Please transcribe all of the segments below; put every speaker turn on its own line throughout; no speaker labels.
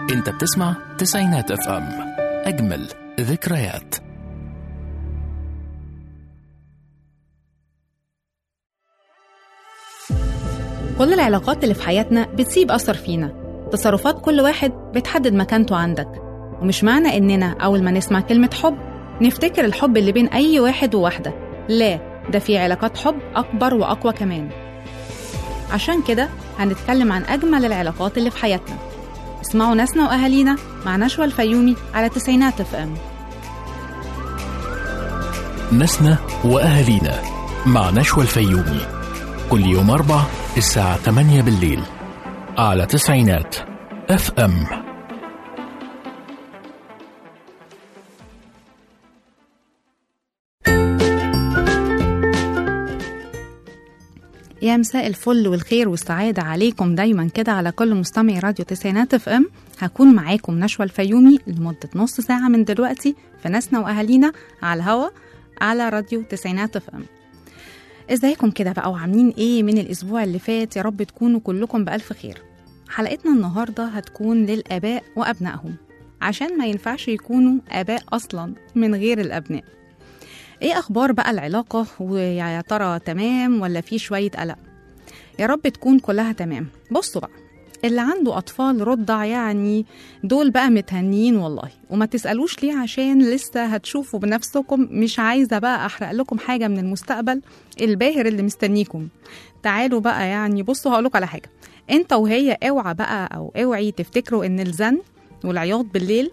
انت بتسمع تسعينات اف ام اجمل ذكريات
كل العلاقات اللي في حياتنا بتسيب أثر فينا تصرفات كل واحد بتحدد مكانته عندك ومش معنى إننا أول ما نسمع كلمة حب نفتكر الحب اللي بين أي واحد وواحدة لا ده في علاقات حب أكبر وأقوى كمان عشان كده هنتكلم عن أجمل العلاقات اللي في حياتنا اسمعوا ناسنا وأهالينا مع نشوى الفيومي على تسعينات اف ام
ناسنا واهالينا مع نشوى الفيومي كل يوم اربع الساعه 8 بالليل على تسعينات اف ام
يا مساء الفل والخير والسعادة عليكم دايما كده على كل مستمعي راديو تسعينات اف ام هكون معاكم نشوى الفيومي لمدة نص ساعة من دلوقتي في ناسنا وأهالينا على الهوا على راديو تسعينات اف ام ازيكم كده بقى وعاملين ايه من الاسبوع اللي فات يا رب تكونوا كلكم بألف خير حلقتنا النهاردة هتكون للآباء وأبنائهم عشان ما ينفعش يكونوا آباء أصلا من غير الأبناء ايه اخبار بقى العلاقه ويا ترى تمام ولا في شويه قلق يا رب تكون كلها تمام بصوا بقى اللي عنده اطفال رضع يعني دول بقى متهنيين والله وما تسالوش ليه عشان لسه هتشوفوا بنفسكم مش عايزه بقى احرق لكم حاجه من المستقبل الباهر اللي مستنيكم تعالوا بقى يعني بصوا هقولك على حاجه انت وهي اوعى بقى او اوعي تفتكروا ان الزن والعياط بالليل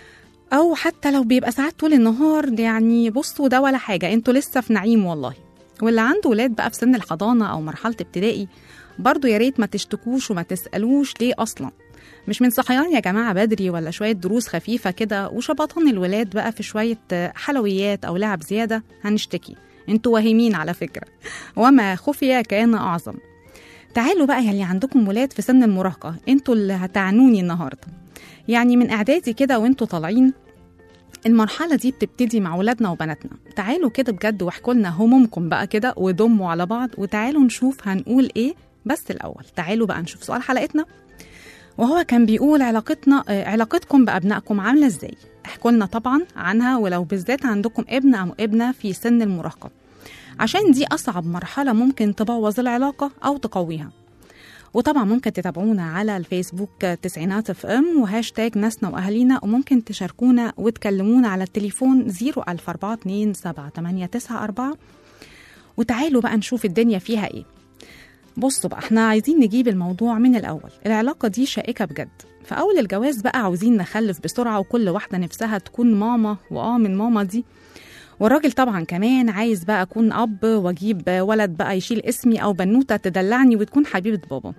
او حتى لو بيبقى ساعات طول النهار يعني بصوا ده ولا حاجه انتوا لسه في نعيم والله واللي عنده ولاد بقى في سن الحضانه او مرحله ابتدائي برضه يا ريت ما تشتكوش وما تسالوش ليه اصلا مش من صحيان يا جماعه بدري ولا شويه دروس خفيفه كده وشبطان الولاد بقى في شويه حلويات او لعب زياده هنشتكي انتوا واهمين على فكره وما خفي كان اعظم تعالوا بقى يلي عندكم ولاد في سن المراهقه انتوا اللي هتعنوني النهارده يعني من اعدادي كده وانتوا طالعين المرحله دي بتبتدي مع ولادنا وبناتنا تعالوا كده بجد واحكوا لنا همومكم بقى كده وضموا على بعض وتعالوا نشوف هنقول ايه بس الاول تعالوا بقى نشوف سؤال حلقتنا وهو كان بيقول علاقتنا آه، علاقتكم بابنائكم عامله ازاي احكوا لنا طبعا عنها ولو بالذات عندكم ابن او ابنه في سن المراهقه عشان دي اصعب مرحله ممكن تبوظ العلاقه او تقويها وطبعا ممكن تتابعونا على الفيسبوك تسعينات اف ام وهاشتاج ناسنا واهالينا وممكن تشاركونا وتكلمونا على التليفون 00427 وتعالوا بقى نشوف الدنيا فيها ايه بصوا بقى احنا عايزين نجيب الموضوع من الاول العلاقه دي شائكه بجد في اول الجواز بقى عاوزين نخلف بسرعه وكل واحده نفسها تكون ماما واه من ماما دي والراجل طبعا كمان عايز بقى اكون اب واجيب ولد بقى يشيل اسمي او بنوته تدلعني وتكون حبيبه بابا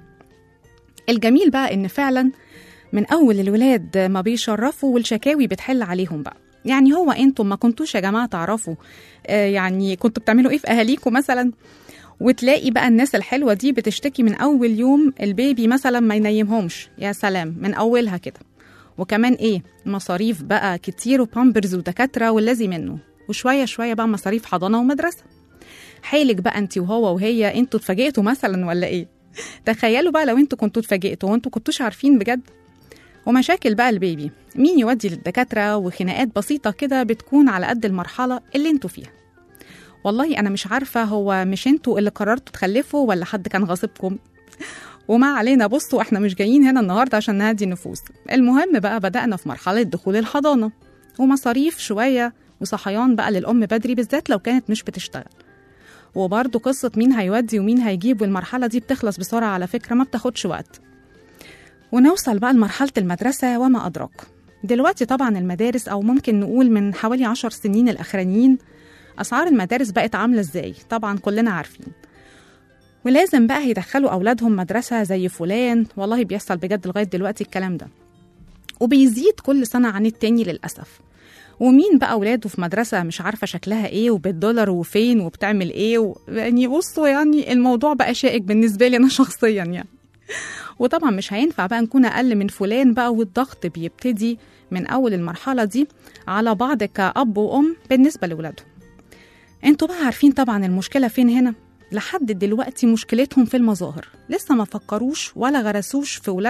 الجميل بقى ان فعلا من اول الولاد ما بيشرفوا والشكاوي بتحل عليهم بقى يعني هو انتم ما كنتوش يا جماعه تعرفوا آه يعني كنتوا بتعملوا ايه في اهاليكم مثلا وتلاقي بقى الناس الحلوه دي بتشتكي من اول يوم البيبي مثلا ما ينيمهمش يا سلام من اولها كده وكمان ايه مصاريف بقى كتير وبامبرز ودكاتره والذي منه وشويه شويه بقى مصاريف حضانه ومدرسه حيلك بقى انت وهو وهي انتوا اتفاجئتوا مثلا ولا ايه تخيلوا بقى لو انتوا كنتوا اتفاجئتوا وانتوا كنتوش عارفين بجد ومشاكل بقى البيبي مين يودي للدكاتره وخناقات بسيطه كده بتكون على قد المرحله اللي انتوا فيها والله انا مش عارفه هو مش انتوا اللي قررتوا تخلفوا ولا حد كان غاصبكم وما علينا بصوا احنا مش جايين هنا النهارده عشان نهدي النفوس المهم بقى بدأنا في مرحله دخول الحضانه ومصاريف شويه وصحيان بقى للأم بدري بالذات لو كانت مش بتشتغل وبرضه قصة مين هيودي ومين هيجيب والمرحلة دي بتخلص بسرعة على فكرة ما بتاخدش وقت ونوصل بقى لمرحلة المدرسة وما أدراك دلوقتي طبعا المدارس أو ممكن نقول من حوالي عشر سنين الأخرانيين أسعار المدارس بقت عاملة إزاي طبعا كلنا عارفين ولازم بقى يدخلوا أولادهم مدرسة زي فلان والله بيحصل بجد لغاية دلوقتي الكلام ده وبيزيد كل سنة عن التاني للأسف ومين بقى ولاده في مدرسة مش عارفة شكلها ايه وبالدولار وفين وبتعمل ايه و... يعني بصوا يعني الموضوع بقى شائك بالنسبة لي أنا شخصيا يعني وطبعا مش هينفع بقى نكون أقل من فلان بقى والضغط بيبتدي من أول المرحلة دي على بعض كأب وأم بالنسبة لولادهم انتوا بقى عارفين طبعا المشكلة فين هنا لحد دلوقتي مشكلتهم في المظاهر لسه ما فكروش ولا غرسوش في ولادهم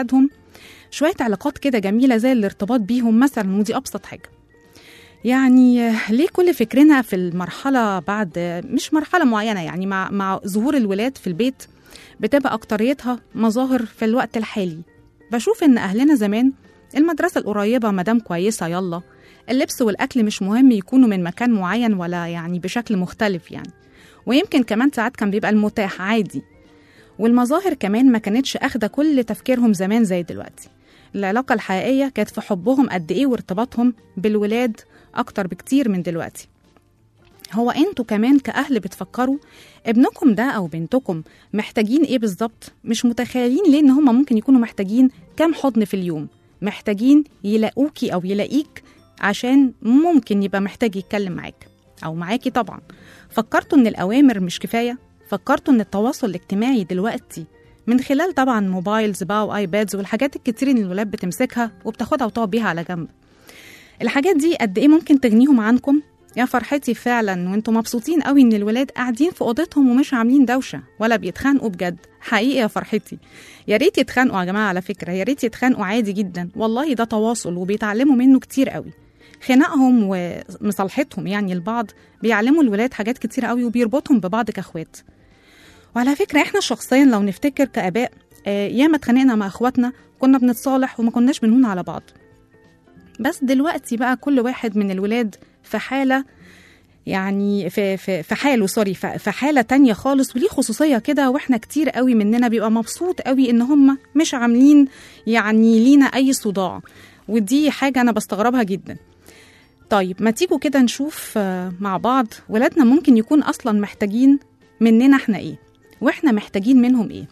شوية علاقات كده جميلة زي الارتباط بيهم مثلا ودي أبسط حاجة يعني آه، ليه كل فكرنا في المرحلة بعد آه، مش مرحلة معينة يعني مع, مع ظهور الولاد في البيت بتبقى أكتريتها مظاهر في الوقت الحالي بشوف إن أهلنا زمان المدرسة القريبة مدام كويسة يلا اللبس والأكل مش مهم يكونوا من مكان معين ولا يعني بشكل مختلف يعني ويمكن كمان ساعات كان بيبقى المتاح عادي والمظاهر كمان ما كانتش أخدة كل تفكيرهم زمان زي دلوقتي العلاقة الحقيقية كانت في حبهم قد إيه وارتباطهم بالولاد أكتر بكتير من دلوقتي هو انتوا كمان كأهل بتفكروا ابنكم ده أو بنتكم محتاجين إيه بالظبط مش متخيلين ليه إن هما ممكن يكونوا محتاجين كام حضن في اليوم محتاجين يلاقوكي أو يلاقيك عشان ممكن يبقى محتاج يتكلم معاك أو معاكي طبعا فكرتوا إن الأوامر مش كفاية فكرتوا إن التواصل الاجتماعي دلوقتي من خلال طبعا موبايلز بقى وايبادز والحاجات الكتير اللي الولاد بتمسكها وبتاخدها وتقعد بيها على جنب الحاجات دي قد ايه ممكن تغنيهم عنكم يا فرحتي فعلا وانتم مبسوطين قوي ان الولاد قاعدين في اوضتهم ومش عاملين دوشه ولا بيتخانقوا بجد حقيقي يا فرحتي يا ريت يتخانقوا يا جماعه على فكره يا ريت يتخانقوا عادي جدا والله ده تواصل وبيتعلموا منه كتير قوي خناقهم ومصالحتهم يعني البعض بيعلموا الولاد حاجات كتير قوي وبيربطهم ببعض كاخوات وعلى فكره احنا شخصيا لو نفتكر كاباء آه، ياما اتخانقنا مع اخواتنا كنا بنتصالح وما كناش بنهون على بعض بس دلوقتي بقى كل واحد من الولاد في حاله يعني في في في حاله سوري في في حاله تانية خالص وليه خصوصيه كده واحنا كتير قوي مننا بيبقى مبسوط قوي ان هم مش عاملين يعني لينا اي صداع ودي حاجه انا بستغربها جدا طيب ما تيجوا كده نشوف آه، مع بعض ولادنا ممكن يكون اصلا محتاجين مننا احنا ايه واحنا محتاجين منهم ايه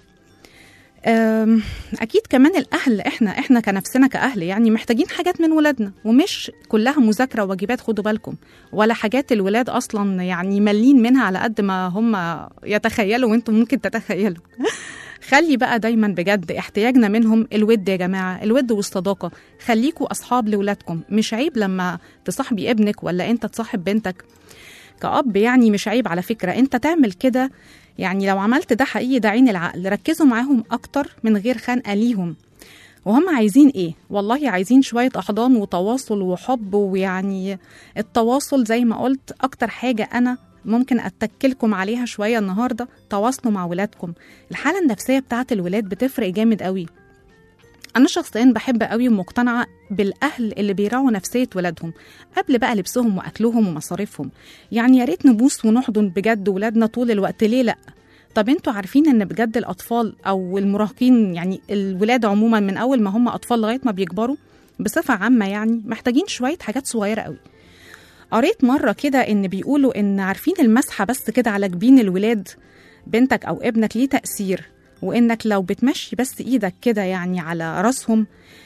أم، اكيد كمان الاهل احنا احنا كنفسنا كاهل يعني محتاجين حاجات من ولادنا ومش كلها مذاكره وواجبات خدوا بالكم ولا حاجات الولاد اصلا يعني ملين منها على قد ما هم يتخيلوا وانتم ممكن تتخيلوا خلي بقى دايما بجد احتياجنا منهم الود يا جماعه الود والصداقه خليكوا اصحاب لاولادكم مش عيب لما تصاحبي ابنك ولا انت تصاحب بنتك كأب يعني مش عيب على فكرة انت تعمل كده يعني لو عملت ده حقيقي ده عين العقل ركزوا معاهم اكتر من غير خنقة ليهم وهم عايزين ايه والله عايزين شوية احضان وتواصل وحب ويعني التواصل زي ما قلت اكتر حاجة انا ممكن اتكلكم عليها شوية النهاردة تواصلوا مع ولادكم الحالة النفسية بتاعت الولاد بتفرق جامد قوي أنا شخصيا بحب قوي ومقتنعة بالأهل اللي بيراعوا نفسية ولادهم قبل بقى لبسهم وأكلهم ومصاريفهم يعني يا ريت نبوس ونحضن بجد ولادنا طول الوقت ليه لأ طب انتوا عارفين ان بجد الاطفال او المراهقين يعني الولاد عموما من اول ما هم اطفال لغايه ما بيكبروا بصفه عامه يعني محتاجين شويه حاجات صغيره قوي قريت مره كده ان بيقولوا ان عارفين المسحه بس كده على جبين الولاد بنتك او ابنك ليه تاثير وانك لو بتمشي بس ايدك كده يعني على راسهم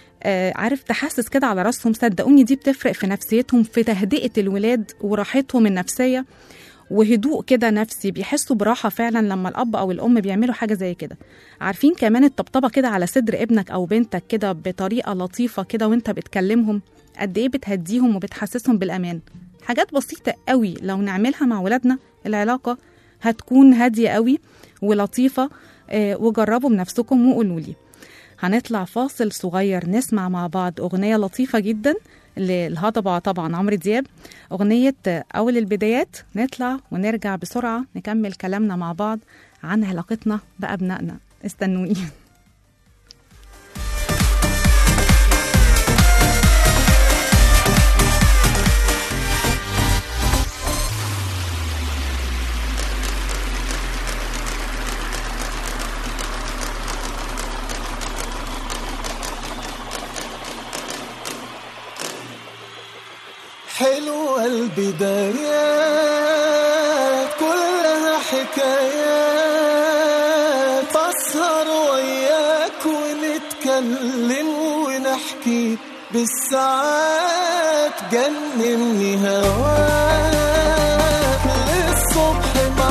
آه عارف تحسس كده على راسهم صدقوني دي بتفرق في نفسيتهم في تهدئه الولاد وراحتهم النفسيه وهدوء كده نفسي بيحسوا براحه فعلا لما الاب او الام بيعملوا حاجه زي كده عارفين كمان الطبطبه كده على صدر ابنك او بنتك كده بطريقه لطيفه كده وانت بتكلمهم قد ايه بتهديهم وبتحسسهم بالامان حاجات بسيطه قوي لو نعملها مع ولادنا العلاقه هتكون هاديه قوي ولطيفه آه، وجربوا بنفسكم وقولوا لي هنطلع فاصل صغير نسمع مع بعض أغنية لطيفة جدا للهضبة طبعا عمرو دياب أغنية آه، أول البدايات نطلع ونرجع بسرعة نكمل كلامنا مع بعض عن علاقتنا بأبنائنا استنوني
حلوة البدايات كلها حكايات فاسهر وياك ونتكلم ونحكي بالساعات جنني هواك للصبح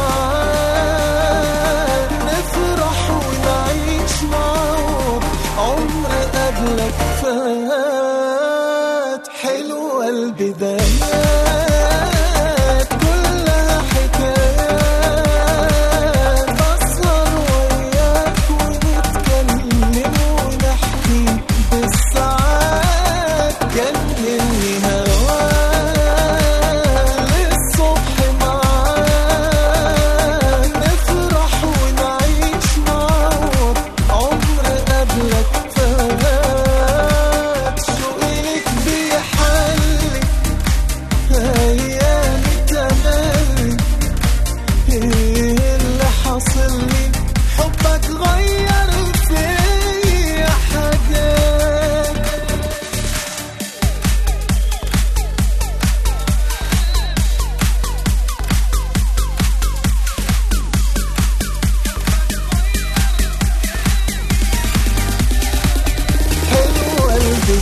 معاك نفرح ونعيش معاك عمر قبلك فات حلوة البدايات كلها حكايات أسهر وياك ونتكلم ونحكي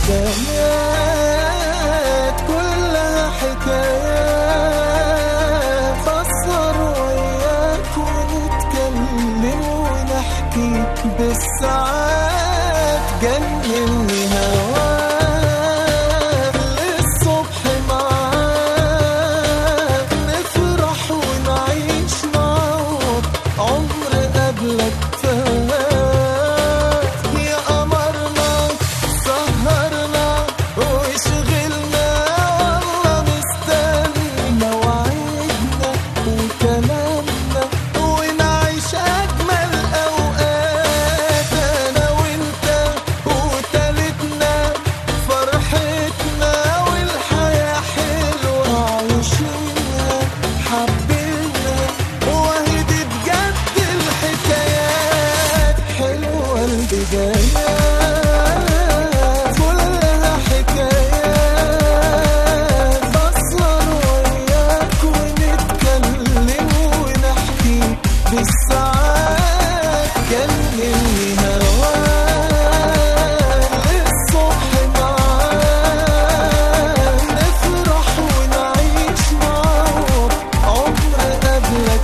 البدايات كلها حكايات فسر وياك ونتكلم ونحكي بالساعات جنني هواك للصبح معاك نفرح ونعيش معاك عمر قبلك فات يا قمرنا سهرنا وشغلنا والله مستنى وعدنا وكلامنا ونعيش أجمل أوقات أنا وأنت وتالتنا فرحتنا والحياة حلوة عايشينها حبينا وهي دي بجد الحكايات حلوة البدايات كلها حكايات بصر وياك ونتكلم ونحكي بالساعات كلمني هواك للصبح معاك نفرح ونعيش معاك عمر قبلك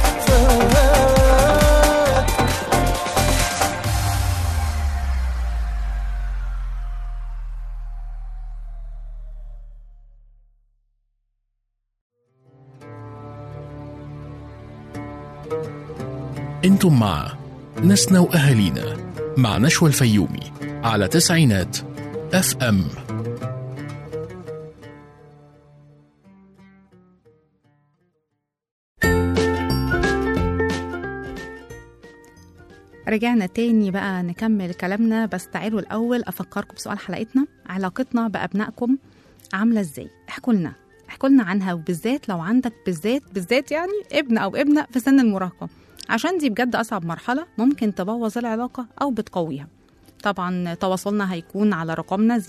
فات
انتم مع ناسنا واهالينا مع نشوى الفيومي على تسعينات اف ام
رجعنا تاني بقى نكمل كلامنا بس تعالوا الأول أفكركم بسؤال حلقتنا علاقتنا بأبنائكم عاملة إزاي؟ احكوا لنا احكوا لنا عنها وبالذات لو عندك بالذات بالذات يعني ابن أو ابنة في سن المراهقة عشان دي بجد أصعب مرحلة ممكن تبوظ العلاقة أو بتقويها طبعا تواصلنا هيكون على رقمنا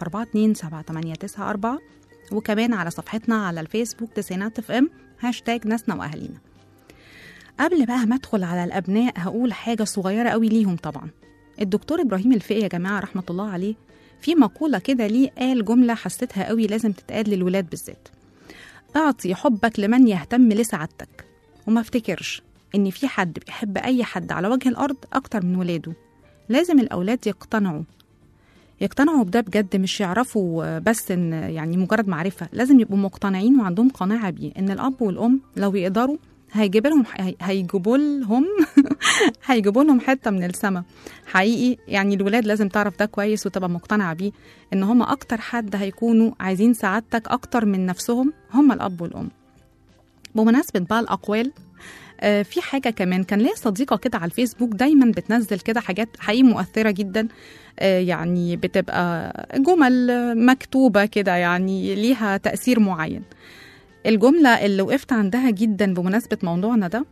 004278994 وكمان على صفحتنا على الفيسبوك تسعينات اف ام هاشتاج ناسنا وأهالينا قبل بقى ما ادخل على الابناء هقول حاجه صغيره قوي ليهم طبعا الدكتور ابراهيم الفقي يا جماعه رحمه الله عليه في مقوله كده ليه قال جمله حسيتها قوي لازم تتقال للولاد بالذات اعطي حبك لمن يهتم لسعادتك وما افتكرش ان في حد بيحب اي حد على وجه الارض اكتر من ولاده لازم الاولاد يقتنعوا يقتنعوا بده بجد مش يعرفوا بس ان يعني مجرد معرفه لازم يبقوا مقتنعين وعندهم قناعه بيه ان الاب والام لو يقدروا هيجيب لهم هيجيبوا لهم هيجيبوا لهم حته من السما حقيقي يعني الولاد لازم تعرف ده كويس وتبقى مقتنعه بيه ان هم اكتر حد هيكونوا عايزين سعادتك اكتر من نفسهم هم الاب والام بمناسبه بقى الاقوال آه، في حاجه كمان كان ليا صديقه كده على الفيسبوك دايما بتنزل كده حاجات حقيقي مؤثره جدا آه، يعني بتبقى جمل مكتوبه كده يعني ليها تاثير معين الجمله اللي وقفت عندها جدا بمناسبه موضوعنا ده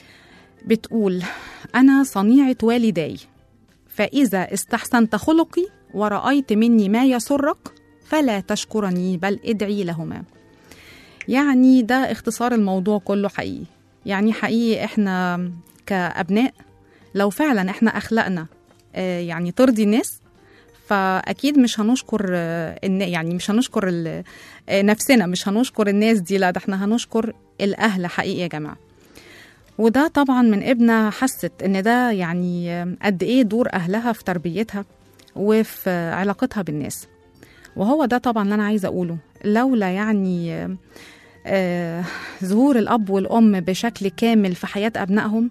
بتقول انا صنيعه والداي فاذا استحسنت خلقي ورايت مني ما يسرك فلا تشكرني بل ادعي لهما يعني ده اختصار الموضوع كله حقيقي يعني حقيقي احنا كأبناء لو فعلا احنا أخلاقنا آه، يعني ترضي الناس فأكيد مش هنشكر آه، الن- يعني مش هنشكر ال- آه، نفسنا مش هنشكر الناس دي لا ده احنا هنشكر الأهل حقيقي يا جماعة وده طبعا من ابنة حست ان ده يعني آه، قد ايه دور أهلها في تربيتها وفي آه، علاقتها بالناس وهو ده طبعا اللي أنا عايزة أقوله لولا يعني آه، آه، ظهور الأب والأم بشكل كامل في حياة أبنائهم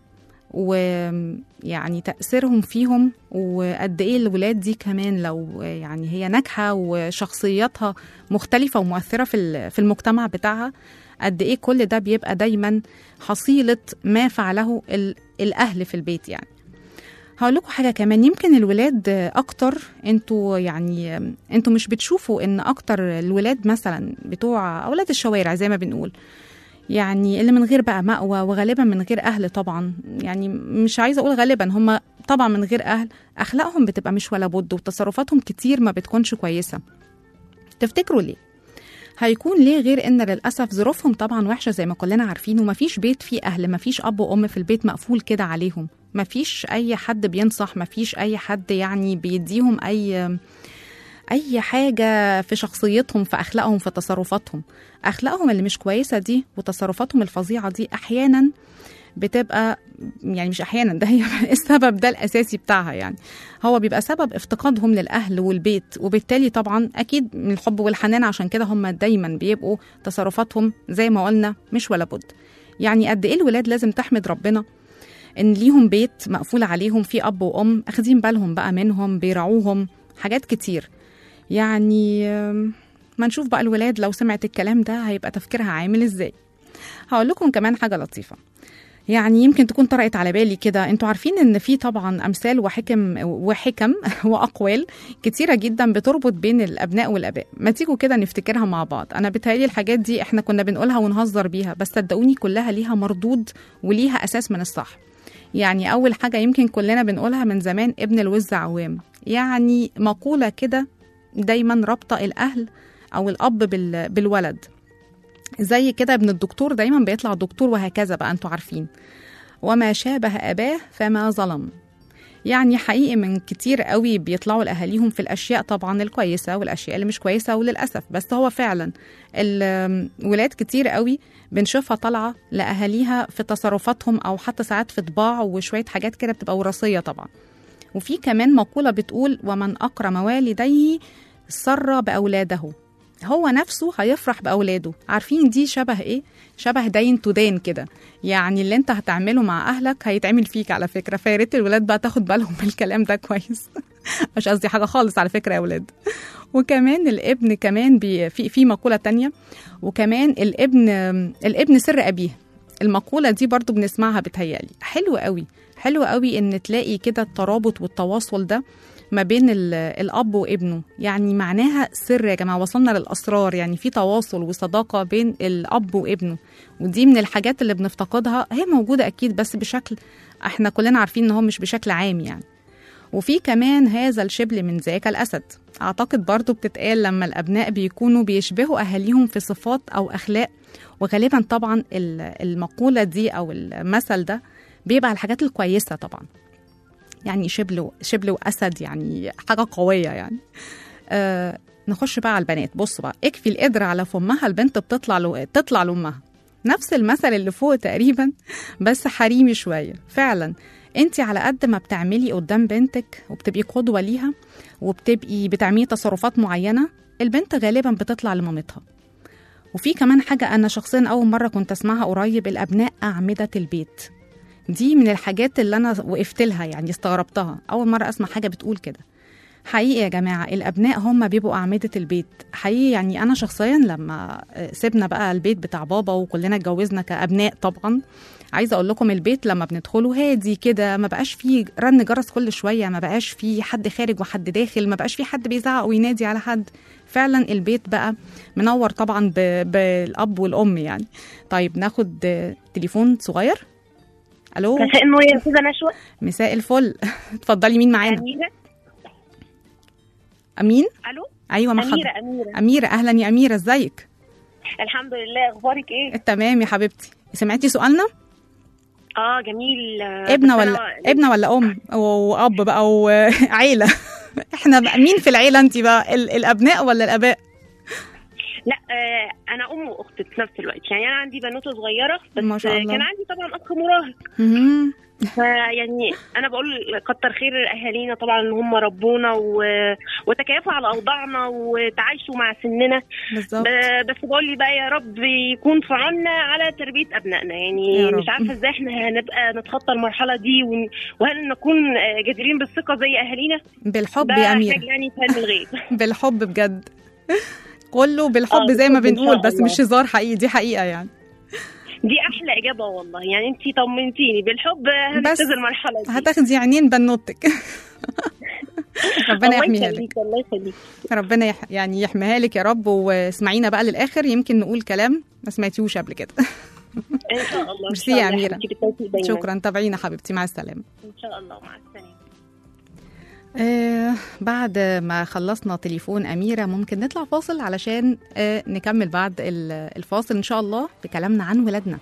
ويعني تأثيرهم فيهم وقد إيه الولاد دي كمان لو يعني هي ناجحة وشخصياتها مختلفة ومؤثرة في ال- في المجتمع بتاعها قد إيه كل ده بيبقى دايما حصيلة ما فعله ال- الأهل في البيت يعني هقول لكم حاجة كمان يمكن الولاد أكتر انتوا يعني انتوا مش بتشوفوا ان أكتر الولاد مثلا بتوع أولاد الشوارع زي ما بنقول يعني اللي من غير بقى مأوى وغالبا من غير أهل طبعا يعني مش عايزة أقول غالبا هم طبعا من غير أهل أخلاقهم بتبقى مش ولا بد وتصرفاتهم كتير ما بتكونش كويسة تفتكروا ليه؟ هيكون ليه غير ان للاسف ظروفهم طبعا وحشه زي ما كلنا عارفين ومفيش بيت فيه اهل مفيش اب وام في البيت مقفول كده عليهم مفيش اي حد بينصح مفيش اي حد يعني بيديهم اي اي حاجه في شخصيتهم في اخلاقهم في تصرفاتهم اخلاقهم اللي مش كويسه دي وتصرفاتهم الفظيعه دي احيانا بتبقى يعني مش احيانا ده هي السبب ده الاساسي بتاعها يعني هو بيبقى سبب افتقادهم للاهل والبيت وبالتالي طبعا اكيد من الحب والحنان عشان كده هم دايما بيبقوا تصرفاتهم زي ما قلنا مش ولا بد يعني قد ايه الولاد لازم تحمد ربنا ان ليهم بيت مقفول عليهم فيه اب وام اخدين بالهم بقى منهم بيراعوهم حاجات كتير يعني آم، ما نشوف بقى الولاد لو سمعت الكلام ده هيبقى تفكيرها عامل ازاي هقول لكم كمان حاجه لطيفه يعني يمكن تكون طرقت على بالي كده انتوا عارفين ان في طبعا امثال وحكم وحكم واقوال كتيره جدا بتربط بين الابناء والاباء ما تيجوا كده نفتكرها مع بعض انا بتهيألي الحاجات دي احنا كنا بنقولها ونهزر بيها بس صدقوني كلها ليها مردود وليها اساس من الصح يعني اول حاجه يمكن كلنا بنقولها من زمان ابن الوز عوام يعني مقوله كده دايما رابطه الاهل او الاب بال- بالولد زي كده ابن الدكتور دايما بيطلع دكتور وهكذا بقى انتوا عارفين وما شابه أباه فما ظلم يعني حقيقي من كتير قوي بيطلعوا لأهاليهم في الأشياء طبعا الكويسة والأشياء اللي مش كويسة وللأسف بس هو فعلا الولاد كتير قوي بنشوفها طالعة لأهاليها في تصرفاتهم أو حتى ساعات في طباع وشوية حاجات كده بتبقى وراثية طبعا وفي كمان مقولة بتقول ومن أكرم والديه سر بأولاده هو نفسه هيفرح بأولاده عارفين دي شبه إيه؟ شبه دين تدان كده يعني اللي انت هتعمله مع أهلك هيتعمل فيك على فكرة فيا ريت الولاد بقى تاخد بالهم من الكلام ده كويس مش قصدي حاجة خالص على فكرة يا ولاد وكمان الابن كمان بي في في مقولة تانية وكمان الابن الابن سر أبيه المقولة دي برضو بنسمعها بتهيألي حلو قوي حلو قوي ان تلاقي كده الترابط والتواصل ده ما بين ال- الاب وابنه يعني معناها سر يا جماعه وصلنا للاسرار يعني في تواصل وصداقه بين الاب وابنه ودي من الحاجات اللي بنفتقدها هي موجوده اكيد بس بشكل احنا كلنا عارفين ان هو مش بشكل عام يعني وفي كمان هذا الشبل من ذاك الأسد أعتقد برضو بتتقال لما الأبناء بيكونوا بيشبهوا أهاليهم في صفات أو أخلاق وغالبا طبعا ال- المقولة دي أو المثل ده بيبقى على الحاجات الكويسة طبعا يعني شبل شبل وأسد يعني حاجة قوية يعني آه نخش بقى على البنات بصوا بقى اكفي القدر على فمها البنت بتطلع له تطلع لأمها نفس المثل اللي فوق تقريبا بس حريمي شوية فعلا انت على قد ما بتعملي قدام بنتك وبتبقي قدوة ليها وبتبقي بتعملي تصرفات معينة البنت غالبا بتطلع لمامتها وفي كمان حاجة أنا شخصيا أول مرة كنت أسمعها قريب الأبناء أعمدة البيت دي من الحاجات اللي أنا وقفت لها يعني استغربتها أول مرة أسمع حاجة بتقول كده حقيقي يا جماعة الأبناء هم بيبقوا أعمدة البيت حقيقي يعني أنا شخصيا لما سيبنا بقى البيت بتاع بابا وكلنا اتجوزنا كأبناء طبعا عايزه اقول لكم البيت لما بندخله هادي كده ما بقاش فيه رن جرس كل شويه ما بقاش فيه حد خارج وحد داخل ما بقاش فيه حد بيزعق وينادي على حد فعلا البيت بقى منور طبعا ب- بالاب والام يعني طيب ناخد آه، تليفون صغير الو
مساء النور يا استاذه نشوى
مساء الفل اتفضلي مين معانا
اميره
امين
الو
ايوه مع
اميره
حضرتك
اميره
اميره اهلا يا اميره ازيك
الحمد لله اخبارك ايه
تمام يا حبيبتي سمعتي سؤالنا
اه جميل آه،
ابنه
بس
ولا
أنا-
ابنه ولا ام واب بقى وعيله احنا بقى مين في العيله انت بقى ال- الابناء ولا الاباء
لا آه انا ام واخت في نفس الوقت يعني انا عندي بنوته صغيره بس
ما شاء الله.
كان عندي طبعا اخ مراهق
مهم.
فيعني انا بقول كتر خير اهالينا طبعا ان هم ربونا و... وتكيفوا على اوضاعنا وتعايشوا مع سننا
بالظبط
ب- بس بقول لي بقى يا رب يكون في عنا على تربيه ابنائنا يعني
يا رب.
مش عارفه ازاي احنا هنبقى نتخطى المرحله دي ون... وهل نكون آه، جديرين بالثقه زي اهالينا
بالحب
ده
يا
حاجه
اميره
يعني في علم الغيب
بالحب بجد كله بالحب
آه،
زي ما
بالحب إن شاء
بنقول بس
الله.
مش هزار حقيقي دي حقيقه يعني
دي احلى اجابه والله يعني انت طمنتيني بالحب هنجتاز المرحله دي
هتاخدي عينين بنوتك ربنا
الله
يحميها لك
يخليك الله يخليك
ربنا يح... يعني يحميها لك يا رب واسمعينا بقى للاخر يمكن نقول كلام ما سمعتيهوش قبل كده
ان شاء الله إن
ميرسي
شاء
يا
الله
أميرة.
حبيبتي بالتوفيق دايما
شكرا تابعينا حبيبتي مع السلامه
ان شاء الله مع السلامه
آه بعد ما خلصنا تليفون أميرة ممكن نطلع فاصل علشان آه نكمل بعد ال- الفاصل إن شاء الله بكلامنا عن ولادنا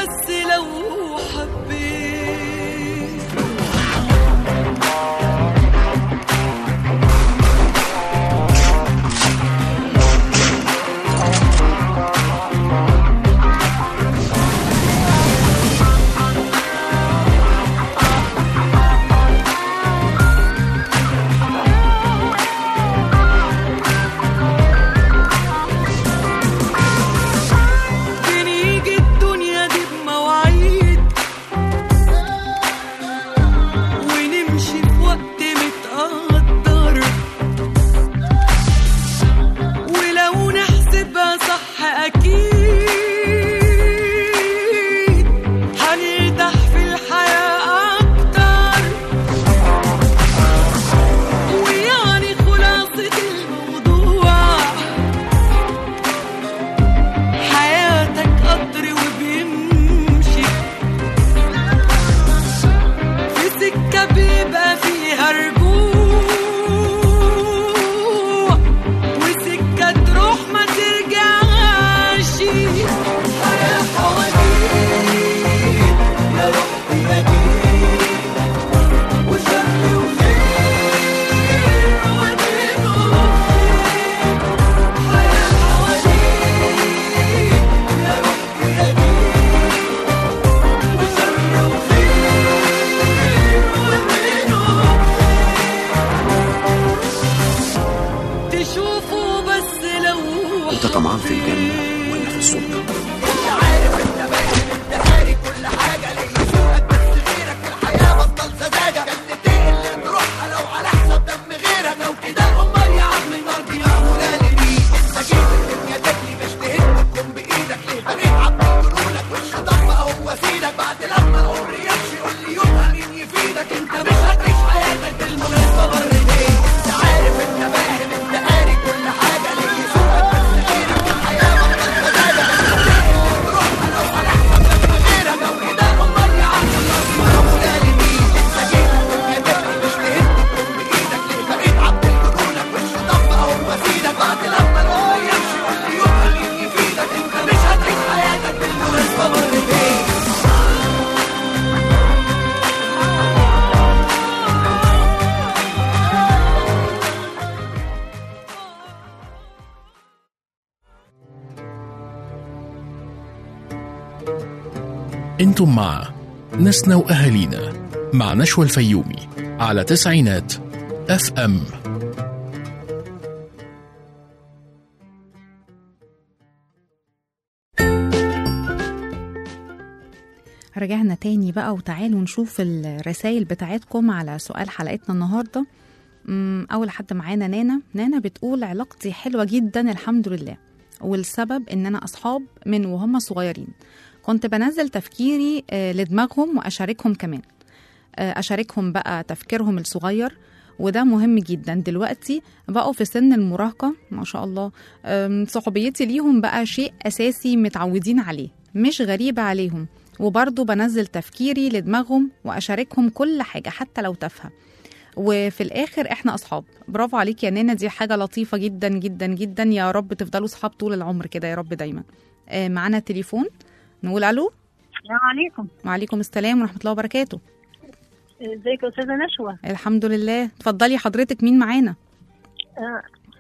بس لو حبيت بنيجي الدنيا دي بمواعيد ونمشي في وقت متقدر ولو نحسبها صح أكيد هنرتاح في الحياة أكتر ويعني خلاصة الموضوع حياتك قطر وبيمشي في سكة بيبقى فيها رجوع وسكة تروح ما ترجعش حياة حواديت يا رب يجيب وشر وخير ودين وخير حياة حواديت يا رب يجيب وشر وخير ودين وخير تشوفوا بس لو
انت طمعان في الجنة ولا في السلطة
انتم مع ناسنا واهالينا مع نشوى الفيومي على تسعينات اف ام
رجعنا تاني بقى وتعالوا نشوف الرسائل بتاعتكم على سؤال حلقتنا النهارده أمم، اول حد معانا نانا نانا بتقول علاقتي حلوه جدا الحمد لله والسبب ان انا اصحاب من وهم صغيرين كنت بنزل تفكيري آه، لدماغهم واشاركهم كمان آه، اشاركهم بقى تفكيرهم الصغير وده مهم جدا دلوقتي بقوا في سن المراهقة ما شاء الله أم، صحوبيتي ليهم بقى شيء أساسي متعودين عليه مش غريبة عليهم وبرضه بنزل تفكيري لدماغهم وأشاركهم كل حاجة حتى لو تافهة وفي الآخر إحنا أصحاب برافو عليك يا نانا دي حاجة لطيفة جدا جدا جدا يا رب تفضلوا صحاب طول العمر كده يا رب دايما آه، معانا تليفون نقول ألو
السلام عليكم
وعليكم السلام ورحمة الله وبركاته
ازيك يا استاذه نشوى
الحمد لله اتفضلي حضرتك مين معانا
آه.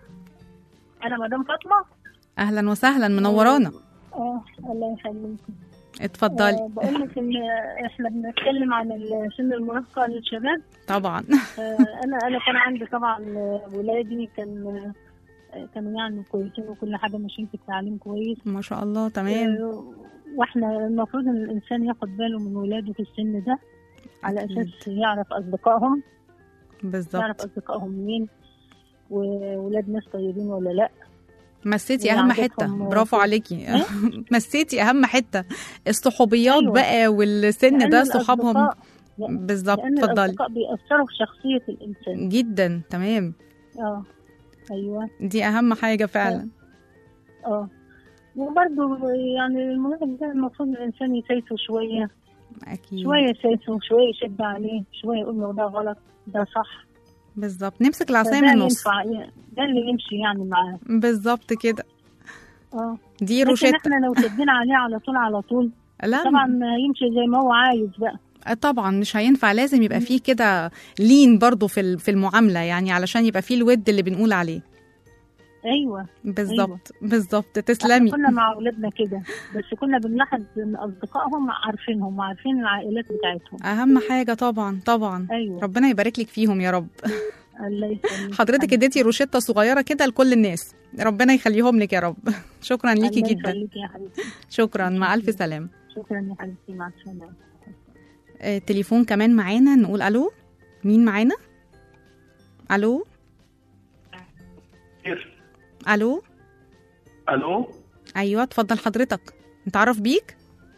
انا مدام فاطمه
أهلا وسهلا منورانا
اه الله يخليك
اتفضلي
آه بقول لك ان احنا بنتكلم عن ال- سن المراهقه للشباب
طبعا
آه انا انا كان عندي طبعا آه، ولادي كان آه، كانوا يعني كويسين وكل حاجه ماشيين في التعليم كويس
ما شاء الله تمام
آه، واحنا المفروض ان الانسان ياخد باله من ولاده في السن ده على
أكيد.
اساس يعرف اصدقائهم يعرف
بالظبط
اصدقائهم مين وولاد ناس طيبين ولا لا
مسيتي
اللي
اهم
عندكم
حته برافو عليكي
إيه؟
مسيتي اهم حته الصحوبيات
أيوة.
بقى والسن
لأن
ده صحابهم
الأصدقاء- لأن
بالظبط
لأن
اتفضلي
الأصدقاء بيأثروا في شخصية الإنسان
جدا تمام
اه أيوه
دي اهم حاجه فعلا
اه وبرضه يعني المراهق ده المفروض الإنسان يسيسه شوية
اكيد
شوية يسيسه شوية يشد عليه شوية يقول له ده غلط ده صح
بالظبط نمسك العصايه
فده
من
اللي
النص
ينفع ده اللي يمشي يعني معاه
بالظبط كده
اه
دي
لكن
روشته
احنا لو شدينا عليه على طول على طول
لا
طبعا يمشي زي ما هو عايز بقى
طبعا مش هينفع لازم يبقى فيه كده لين برضو في ال- في المعامله يعني علشان يبقى فيه الود اللي بنقول عليه
ايوه
بالظبط بالظبط
احنا
تسلمي
كنا مع اولادنا كده بس كنا بنلاحظ ان اصدقائهم عارفينهم وعارفين العائلات بتاعتهم
اهم حاجه طبعا طبعا
ايوه
ربنا يبارك لك فيهم يا رب
الله يسلمك
حضرتك اديتي روشته صغيره كده لكل الناس ربنا يخليهم لك يا رب شكرا ليكي
الله
جدا
يخليكي يا حبيبتي
شكرا مع الف سلامه
شكرا يا حبيبتي مع السلامه
آه، تليفون كمان معانا نقول الو مين معانا الو الو
الو
ايوه اتفضل حضرتك نتعرف بيك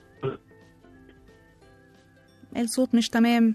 الصوت مش تمام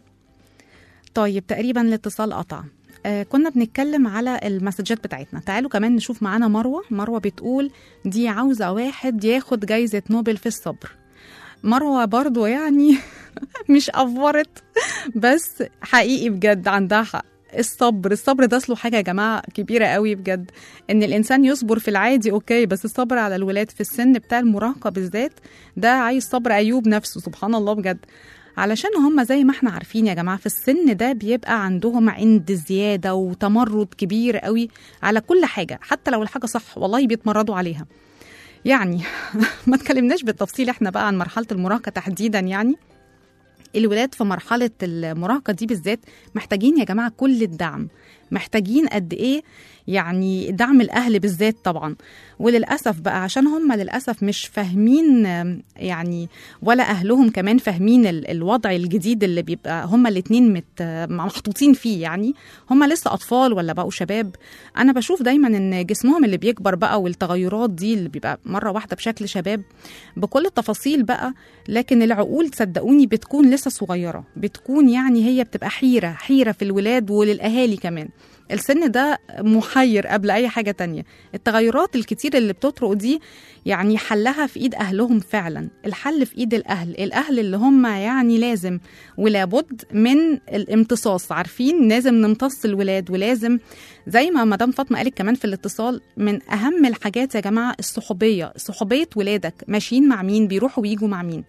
طيب تقريبا الاتصال قطع آه كنا بنتكلم على المسجات بتاعتنا تعالوا كمان نشوف معانا مروة مروة بتقول دي عاوزة واحد ياخد جايزة نوبل في الصبر مروة برضو يعني مش أفورت بس حقيقي بجد عندها حق الصبر الصبر ده اصله حاجه يا جماعه كبيره قوي بجد ان الانسان يصبر في العادي اوكي بس الصبر على الولاد في السن بتاع المراهقه بالذات ده عايز صبر ايوب نفسه سبحان الله بجد علشان هم زي ما احنا عارفين يا جماعه في السن ده بيبقى عندهم عند زياده وتمرد كبير قوي على كل حاجه حتى لو الحاجه صح والله بيتمردوا عليها يعني ما تكلمناش بالتفصيل احنا بقى عن مرحله المراهقه تحديدا يعني الولاد في مرحلة المراهقة دي بالذات محتاجين يا جماعة كل الدعم محتاجين قد إيه يعني دعم الأهل بالذات طبعا وللأسف بقى عشان هم للأسف مش فاهمين آم، يعني ولا أهلهم كمان فاهمين ال- الوضع الجديد اللي بيبقى هم الاتنين مت محطوطين فيه يعني هم لسه أطفال ولا بقوا شباب أنا بشوف دايما إن جسمهم اللي بيكبر بقى والتغيرات دي اللي بيبقى مرة واحدة بشكل شباب بكل التفاصيل بقى لكن العقول صدقوني بتكون لسه صغيرة بتكون يعني هي بتبقى حيرة حيرة في الولاد وللأهالي كمان السن ده محير قبل أي حاجة تانية التغيرات الكتير اللي بتطرق دي يعني حلها في إيد أهلهم فعلا الحل في إيد الأهل الأهل اللي هم يعني لازم ولابد من الامتصاص عارفين لازم نمتص الولاد ولازم زي ما مدام فاطمه قالت كمان في الاتصال من اهم الحاجات يا جماعه الصحوبيه صحوبيه ولادك ماشيين مع مين بيروحوا ويجوا مع مين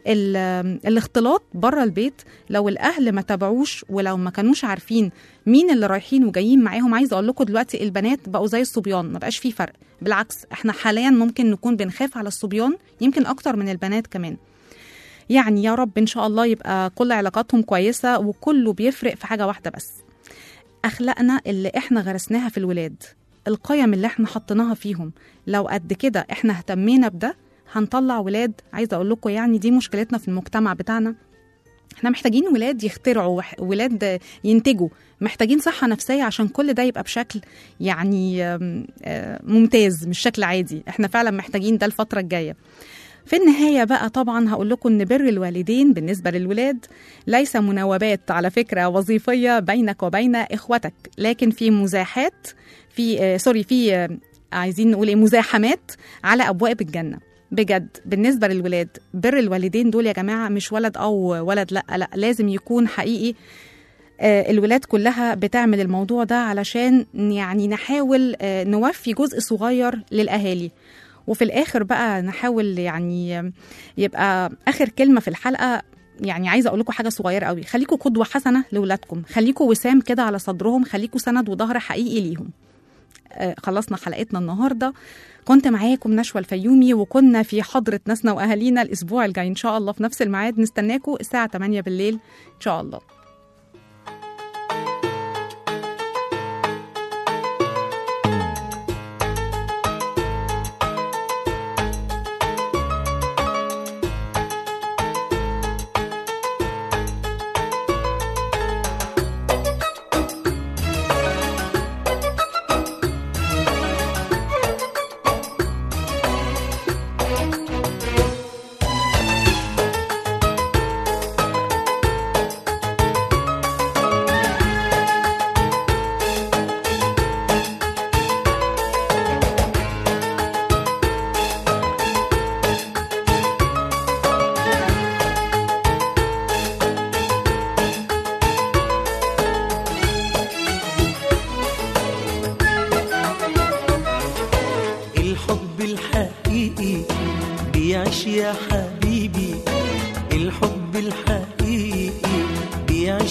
ال- الاختلاط بره البيت لو الاهل ما تابعوش ولو ما كانوش عارفين مين اللي رايحين وجايين معاهم عايزه اقول لكم دلوقتي البنات بقوا زي الصبيان ما بقاش في فرق بالعكس احنا حاليا ممكن نكون بنخاف على الصبيان يمكن اكتر من البنات كمان يعني يا رب ان شاء الله يبقى كل علاقاتهم كويسه وكله بيفرق في حاجه واحده بس اخلاقنا اللي احنا غرسناها في الولاد القيم اللي احنا حطيناها فيهم لو قد كده احنا اهتمينا بده هنطلع ولاد عايزه اقول لكم يعني دي مشكلتنا في المجتمع بتاعنا احنا محتاجين ولاد يخترعوا وح- ولاد ينتجوا محتاجين صحة نفسية عشان كل ده يبقى بشكل يعني آم، آه، ممتاز مش شكل عادي احنا فعلا محتاجين ده الفترة الجاية في النهاية بقى طبعا هقول لكم إن بر الوالدين بالنسبة للولاد ليس مناوبات على فكرة وظيفية بينك وبين إخوتك لكن في مزاحات في آه سوري في آه عايزين نقول إيه مزاحمات على أبواب الجنة بجد بالنسبة للولاد بر الوالدين دول يا جماعة مش ولد أو ولد لأ لأ لازم يكون حقيقي آه، الولاد كلها بتعمل الموضوع ده علشان يعني نحاول آه، نوفي جزء صغير للأهالي وفي الآخر بقى نحاول يعني آه، يبقى آخر كلمة في الحلقة يعني عايزة أقول لكم حاجة صغيرة قوي خليكم قدوة حسنة لولادكم خليكم وسام كده على صدرهم خليكم سند وظهر حقيقي ليهم آه، خلصنا حلقتنا النهارده كنت معاكم نشوى الفيومي وكنا في حضرة ناسنا وأهالينا الأسبوع الجاي إن شاء الله في نفس الميعاد نستناكم الساعة 8 بالليل إن شاء الله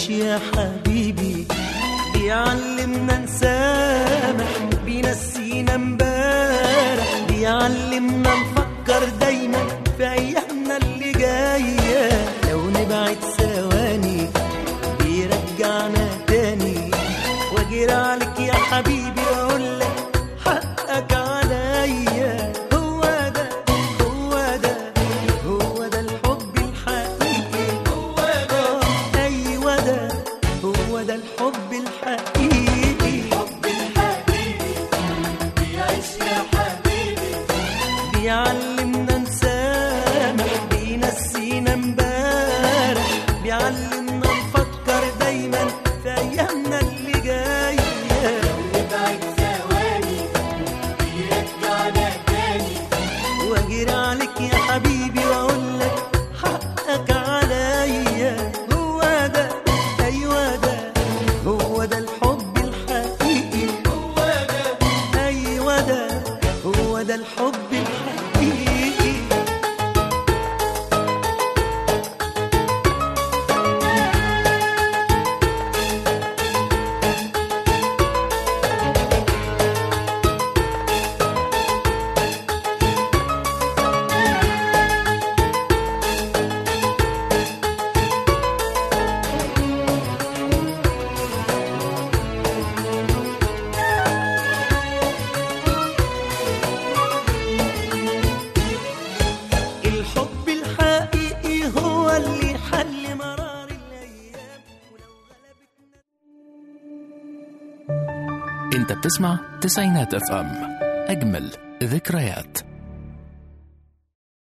بيعيش يا حبيبي بيعلمنا نسامح بينسينا امبارح بيعلمنا نفكر دايما في ايامنا اللي جايه لو نبعد ثواني بيرجعنا تاني واجري عليك يا حبيبي واقول لك حقك عليا هو ده هو ده هو ده الحب الحقيقي هو ده ايوه ده هو ده الحب الحقيقي الحب الحقيقي بيعيش يا حبيبي بيعلمنا نسامح بينسينا امبارح بيعلمنا نفكر دايما في ايامنا اللي جايه نبعد ثواني بيرجعنا تاني واجري عليك يا حبيبي واقول لك حقك عليا هو ده ايوه ده هو ده الحب الحقيقي هو ده ايوه ده هو ده الحب الحقيقي الحب الحقيقي هو اللي حل مرار الايام ولو غلبتنا
انت بتسمع تسعينات اف ام اجمل ذكريات